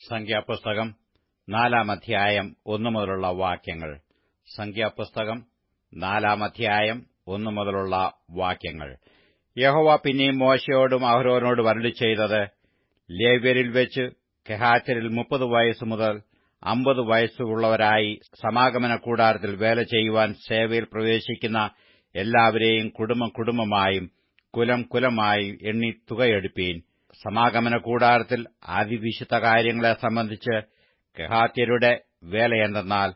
സംഖ്യാപുസ്തകം നാലാം അധ്യായം ഒന്നു മുതലുള്ള വാക്യങ്ങൾ സംഖ്യാപുസ്തകം നാലാം അധ്യായം ഒന്നു മുതലുള്ള വാക്യങ്ങൾ യഹോവ പിന്നെയും മോശയോടും അഹ്റോനോടും അരുളി ചെയ്തത് ലേവ്യരിൽ വെച്ച് കെഹാത്യരിൽ മുപ്പത് വയസ്സു മുതൽ അമ്പത് വയസ്സുള്ളവരായി സമാഗമന കൂടാരത്തിൽ വേല ചെയ്യുവാൻ സേവയിൽ പ്രവേശിക്കുന്ന എല്ലാവരെയും കുടുംബം കുടുംബമായും കുലം കുലമായും എണ്ണി തുകയെടുപ്പീൻ സമാഗമന കൂടാരത്തിൽ അതിവിശുദ്ധ കാര്യങ്ങളെ സംബന്ധിച്ച് കെഹാത്യരുടെ വേലയെന്തെന്നാൽ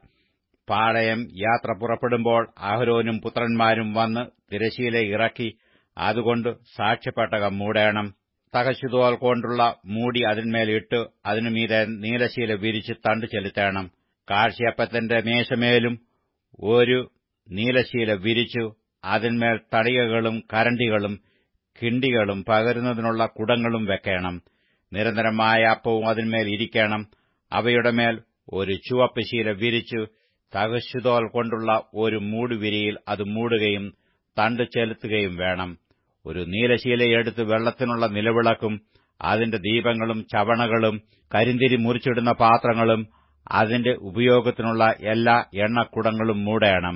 പാളയം യാത്ര പുറപ്പെടുമ്പോൾ അഹരോനും പുത്രന്മാരും വന്ന് തിരശീല ഇറക്കി അതുകൊണ്ട് സാക്ഷ്യപ്പെട്ടകം മൂടേണം തകശുതോൽ കൊണ്ടുള്ള മൂടി അതിന്മേൽ ഇട്ട് അതിനുമീതെ നീലശീല വിരിച്ച് തണ്ടു ചെലുത്തേണം കാഴ്ചയപ്പത്തിന്റെ മേശമേലും ഒരു നീലശീല വിരിച്ചു അതിന്മേൽ തടികകളും കരണ്ടികളും കിണ്ടികളും പകരുന്നതിനുള്ള കുടങ്ങളും വെക്കണം നിരന്തരമായ അപ്പവും അതിന്മേൽ ഇരിക്കണം അവയുടെ മേൽ ഒരു ചുവപ്പ് ശീല വിരിച്ചു തകശുതോൽ കൊണ്ടുള്ള ഒരു മൂടുവിരിയിൽ അത് മൂടുകയും തണ്ടു ചെലുത്തുകയും വേണം ഒരു നീലശീലയെടുത്ത് വെള്ളത്തിനുള്ള നിലവിളക്കും അതിന്റെ ദീപങ്ങളും ചവണകളും കരിന്തിരി മുറിച്ചിടുന്ന പാത്രങ്ങളും അതിന്റെ ഉപയോഗത്തിനുള്ള എല്ലാ എണ്ണക്കുടങ്ങളും മൂടേണം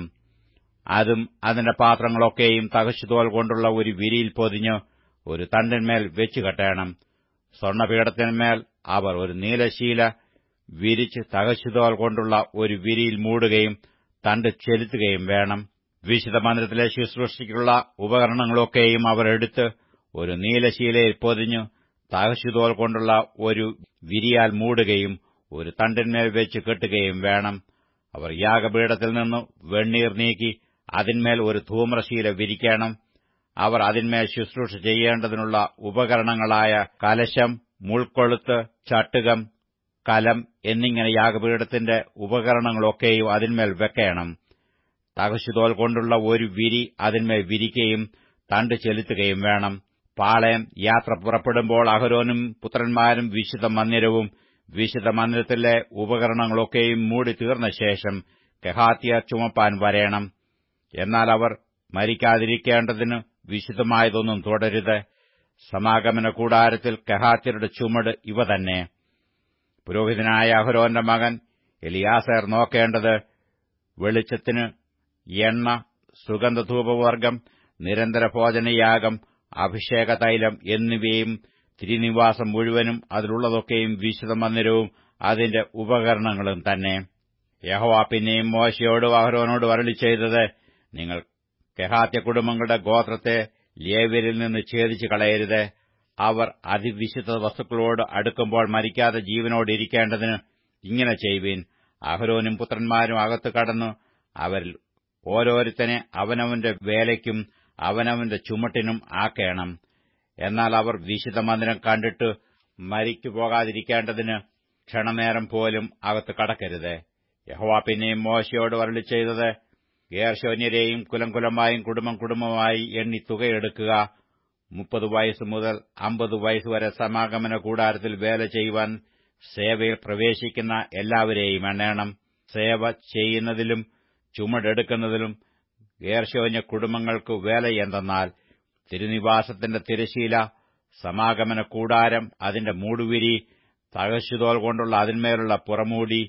അതും അതിന്റെ പാത്രങ്ങളൊക്കെയും തകശുതോൽ കൊണ്ടുള്ള ഒരു വിരിയിൽ പൊതിഞ്ഞ് ഒരു തണ്ടിന്മേൽ വെച്ചു കെട്ടേണം സ്വർണ്ണപീഠത്തിന്മേൽ അവർ ഒരു നീലശീല വിരിച്ച് തകശുതോൽ കൊണ്ടുള്ള ഒരു വിരിയിൽ മൂടുകയും തണ്ട് ചെലുത്തുകയും വേണം വിശുദ്ധ മന്ദിരത്തിലെ ശുശ്രൂഷയ്ക്കുള്ള ഉപകരണങ്ങളൊക്കെയും അവർ എടുത്ത് ഒരു നീലശീലയിൽ പൊതിഞ്ഞു തകശുതോൽ കൊണ്ടുള്ള ഒരു വിരിയാൽ മൂടുകയും ഒരു തണ്ടിന്മേൽ വെച്ച് കെട്ടുകയും വേണം അവർ യാഗപീഠത്തിൽ നിന്ന് വെണ്ണീർ നീക്കി അതിന്മേൽ ഒരു ധൂമ്രശീല വിരിക്കണം അവർ അതിന്മേൽ ശുശ്രൂഷ ചെയ്യേണ്ടതിനുള്ള ഉപകരണങ്ങളായ കലശം മുൾക്കൊളുത്ത് ചട്ടുകം കലം എന്നിങ്ങനെ യാഗപീഠത്തിന്റെ ഉപകരണങ്ങളൊക്കെയും അതിന്മേൽ വെക്കണം തകശുതോൽ കൊണ്ടുള്ള ഒരു വിരി അതിന്മേൽ വിരിക്കുകയും തണ്ട് ചെലുത്തുകയും വേണം പാളയം യാത്ര പുറപ്പെടുമ്പോൾ അഹരോനും പുത്രന്മാരും വിശുദ്ധ മന്ദിരവും വിശുദ്ധ മന്ദിരത്തിലെ ഉപകരണങ്ങളൊക്കെയും മൂടി തീർന്ന ശേഷം കെഹാത്തിയ ചുമപ്പാൻ വരേണം എന്നാൽ അവർ മരിക്കാതിരിക്കേണ്ടതിന് വിശുദ്ധമായതൊന്നും തുടരുത് സമാഗമന കൂടാരത്തിൽ കെഹാത്യരുടെ ചുമട് ഇവ തന്നെ പുരോഹിതനായ അഹരോന്റെ മകൻ എലിയാസർ നോക്കേണ്ടത് വെളിച്ചത്തിന് എണ്ണ സുഗന്ധധൂപവർഗം നിരന്തര ഭോജനയാഗം അഭിഷേക തൈലം എന്നിവയും തിരുനിവാസം മുഴുവനും അതിലുള്ളതൊക്കെയും വിശുദ്ധ മന്ദിരവും അതിന്റെ ഉപകരണങ്ങളും തന്നെ യഹോവ പിന്നെയും മോശയോടും അഹരോനോടും അരളി ചെയ്തത് നിങ്ങൾ കെഹാത്യ കുടുംബങ്ങളുടെ ഗോത്രത്തെ ലേവ്യരിൽ നിന്ന് ഛേദിച്ചു കളയരുത് അവർ അതിവിശുദ്ധ വസ്തുക്കളോട് അടുക്കുമ്പോൾ മരിക്കാതെ ജീവനോടിരിക്കേണ്ടതിന് ഇങ്ങനെ ചെയ്യുവീൻ അഹരോനും പുത്രന്മാരും അകത്ത് കടന്നു അവരിൽ ഓരോരുത്തനെ അവനവന്റെ വേലയ്ക്കും അവനവന്റെ ചുമട്ടിനും ആക്കേണം എന്നാൽ അവർ വിശുദ്ധ മന്ദിരം കണ്ടിട്ട് മരിക്കു പോകാതിരിക്കേണ്ടതിന് ക്ഷണനേരം പോലും അകത്ത് കടക്കരുത് യഹോവ പിന്നെയും മോശയോട് വരളി ചെയ്തത് ഗേർശോന്യരെയും കുലം കുലമായും കുടുംബം കുടുംബമായി എണ്ണി തുകയെടുക്കുക മുപ്പത് വയസ്സ് മുതൽ അമ്പത് വയസ്സുവരെ സമാഗമന കൂടാരത്തിൽ വേല ചെയ്യുവാൻ സേവയിൽ പ്രവേശിക്കുന്ന എല്ലാവരെയും എണ്ണേണം സേവ ചെയ്യുന്നതിലും ചുമടെടുക്കുന്നതിലും ഗേർശോന്യ കുടുംബങ്ങൾക്ക് വേല എന്തെന്നാൽ തിരുനിവാസത്തിന്റെ തിരശീല സമാഗമന കൂടാരം അതിന്റെ മൂടുവിരി തകശുതോൽ കൊണ്ടുള്ള അതിന്മേലുള്ള പുറമൂടി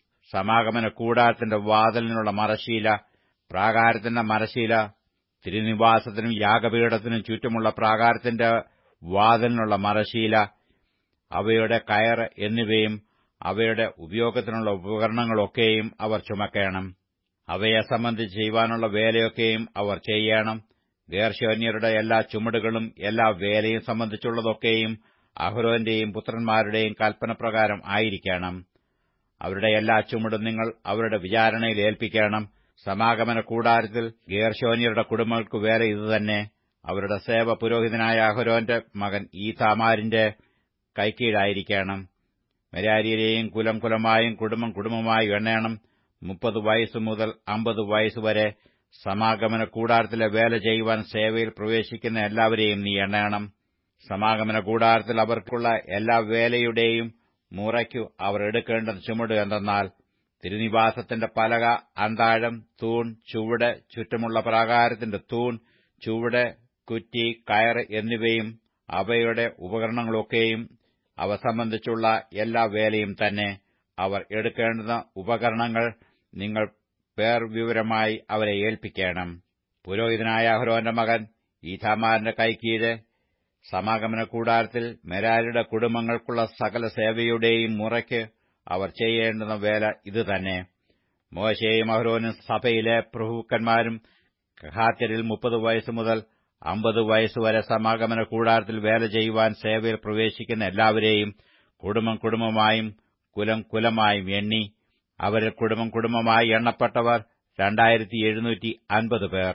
സമാഗമന കൂടാരത്തിന്റെ വാതിലിനുള്ള മറശീല പ്രാകാരത്തിന്റെ മരശീല തിരുനിവാസത്തിനും യാഗപീഠത്തിനും ചുറ്റുമുള്ള പ്രാകാരത്തിന്റെ വാതിലിനുള്ള മറശീല അവയുടെ കയർ എന്നിവയും അവയുടെ ഉപയോഗത്തിനുള്ള ഉപകരണങ്ങളൊക്കെയും അവർ ചുമക്കേണം അവയെ സംബന്ധിച്ച് ചെയ്യുവാനുള്ള വേലയൊക്കെയും അവർ ചെയ്യണം ഗേർശോന്യരുടെ എല്ലാ ചുമടുകളും എല്ലാ വേലയും സംബന്ധിച്ചുള്ളതൊക്കെയും അഹ്റോന്റെയും പുത്രന്മാരുടെയും കൽപ്പനപ്രകാരം ആയിരിക്കണം അവരുടെ എല്ലാ ചുമടും നിങ്ങൾ അവരുടെ വിചാരണയിൽ ഏൽപ്പിക്കണം സമാഗമന കൂടാരത്തിൽ ഗേർശോന്യരുടെ കുടുംബങ്ങൾക്ക് വേല ഇതുതന്നെ അവരുടെ സേവ പുരോഹിതനായ അഹരോന്റെ മകൻ ഈതാമാരിന്റെ കൈക്കീഴായിരിക്കണം മെരാരിയരെയും കുലം കുലമായും കുടുംബം കുടുംബമായും എണ്ണയണം മുപ്പത് വയസ്സ് മുതൽ അമ്പത് വയസ്സുവരെ സമാഗമന കൂടാരത്തിലെ വേല ചെയ്യുവാൻ സേവയിൽ പ്രവേശിക്കുന്ന എല്ലാവരെയും നീ എണ്ണയണം സമാഗമന കൂടാരത്തിൽ അവർക്കുള്ള എല്ലാ വേലയുടെയും മുറയ്ക്കു അവർ എടുക്കേണ്ട ചുമട് എന്തെന്നാൽ തിരുനിവാസത്തിന്റെ പലക അന്താഴം തൂൺ ചുവട് ചുറ്റുമുള്ള പ്രാകാരത്തിന്റെ തൂൺ ചുവട് കുറ്റി കയർ എന്നിവയും അവയുടെ ഉപകരണങ്ങളൊക്കെയും അവ സംബന്ധിച്ചുള്ള എല്ലാ വേലയും തന്നെ അവർ എടുക്കേണ്ടുന്ന ഉപകരണങ്ങൾ നിങ്ങൾ പേർ വിവരമായി അവരെ ഏൽപ്പിക്കണം പുരോഹിതനായ അഹ്റോന്റെ മകൻ ഈഥാമാറിന്റെ കൈക്കീഴ് സമാഗമന കൂടാരത്തിൽ മെരാരിയുടെ കുടുംബങ്ങൾക്കുള്ള സകല സേവയുടെയും മുറയ്ക്ക് അവർ ചെയ്യേണ്ടുന്ന വേല ഇതുതന്നെ മോശയും അഹ്റോനും സഭയിലെ പ്രഭുക്കന്മാരും കഹാത്യരിൽ മുപ്പത് വയസ്സ് മുതൽ അമ്പത് വയസ്സുവരെ സമാഗമന കൂടാരത്തിൽ വേല ചെയ്യുവാൻ സേവയിൽ പ്രവേശിക്കുന്ന എല്ലാവരെയും കുടുംബം കുടുംബമായും കുലം കുലമായും എണ്ണി അവരിൽ കുടുംബം കുടുംബമായി എണ്ണപ്പെട്ടവർ രണ്ടായിരത്തി എഴുന്നൂറ്റി അൻപത് പേർ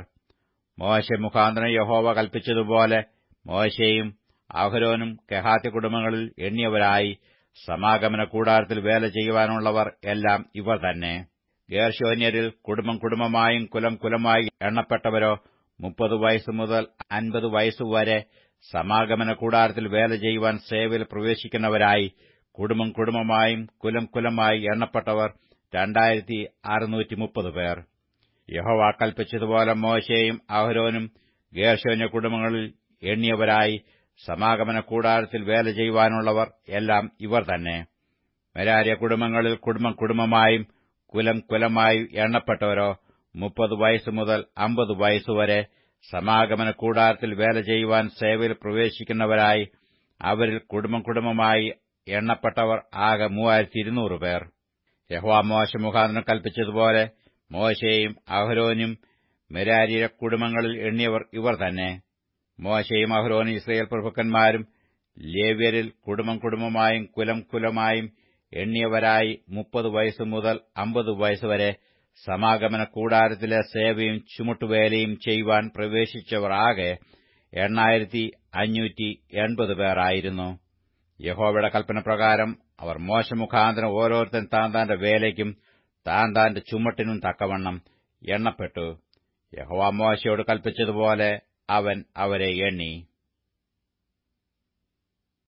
മോശ മുഖാന്തരം യഹോവ കൽപ്പിച്ചതുപോലെ മോശയും അഹരോനും കെഹാത്തി കുടുംബങ്ങളിൽ എണ്ണിയവരായി സമാഗമന കൂടാരത്തിൽ വേല ചെയ്യുവാനുള്ളവർ എല്ലാം ഇവർ തന്നെ ഗേർഷോന്യരിൽ കുടുംബം കുടുംബമായും കുലം കുലമായി എണ്ണപ്പെട്ടവരോ മുപ്പത് വയസ്സ് മുതൽ അൻപത് വയസ്സുവരെ സമാഗമന കൂടാരത്തിൽ വേല ചെയ്യുവാൻ സേവയിൽ പ്രവേശിക്കുന്നവരായി കുടുംബം കുടുംബമായും കുലം കുലമായി എണ്ണപ്പെട്ടവർ രണ്ടായിരത്തി അറുന്നൂറ്റി മുപ്പത് പേർ യഹോവ കൽപ്പിച്ചതുപോലെ മോശയും അഹരോനും ഗേർഷോന്യ കുടുംബങ്ങളിൽ എണ്ണിയവരായി സമാഗമന കൂടാരത്തിൽ വേല ചെയ്യുവാനുള്ളവർ എല്ലാം ഇവർ തന്നെ മെരാര്യ കുടുംബങ്ങളിൽ കുടുംബം കുടുംബമായും കുലം കുലമായി എണ്ണപ്പെട്ടവരോ മുപ്പത് വയസ്സ് മുതൽ അമ്പത് വയസ്സുവരെ സമാഗമന കൂടാരത്തിൽ വേല ചെയ്യുവാൻ സേവയിൽ പ്രവേശിക്കുന്നവരായി അവരിൽ കുടുംബം കുടുംബമായി എണ്ണപ്പെട്ടവർ ആകെ മൂവായിരത്തി ഇരുന്നൂറ് പേർ യഹ്വാ മോശ മുഖാന്തരം കൽപ്പിച്ചതുപോലെ മോശയും അഹരോനും മെരാരിയ കുടുംബങ്ങളിൽ എണ്ണിയവർ ഇവർ തന്നെ മോശയും അഹ്റോനും ഇസ്രയേൽ പ്രഭുക്കന്മാരും ലേവ്യരിൽ കുടുംബം കുടുംബമായും കുലം കുലമായും എണ്ണിയവരായി മുപ്പത് വയസ്സ് മുതൽ അമ്പത് വയസ്സുവരെ സമാഗമന കൂടാരത്തിലെ സേവയും ചുമട്ടുവേലയും ചെയ്യുവാൻ പ്രവേശിച്ചവർ ആകെ എണ്ണായിരത്തി അഞ്ഞൂറ്റി എൺപത് പേരായിരുന്നു യഹോവയുടെ കൽപ്പനപ്രകാരം അവർ മോശമുഖാന്തരം ഓരോരുത്തൻ താൻ താന്റെ വേലയ്ക്കും താൻ താന്റെ ചുമട്ടിനും തക്കവണ്ണം എണ്ണപ്പെട്ടു യഹോവ മോശയോട് കൽപ്പിച്ചതുപോലെ അവൻ അവരെ എണ്ണി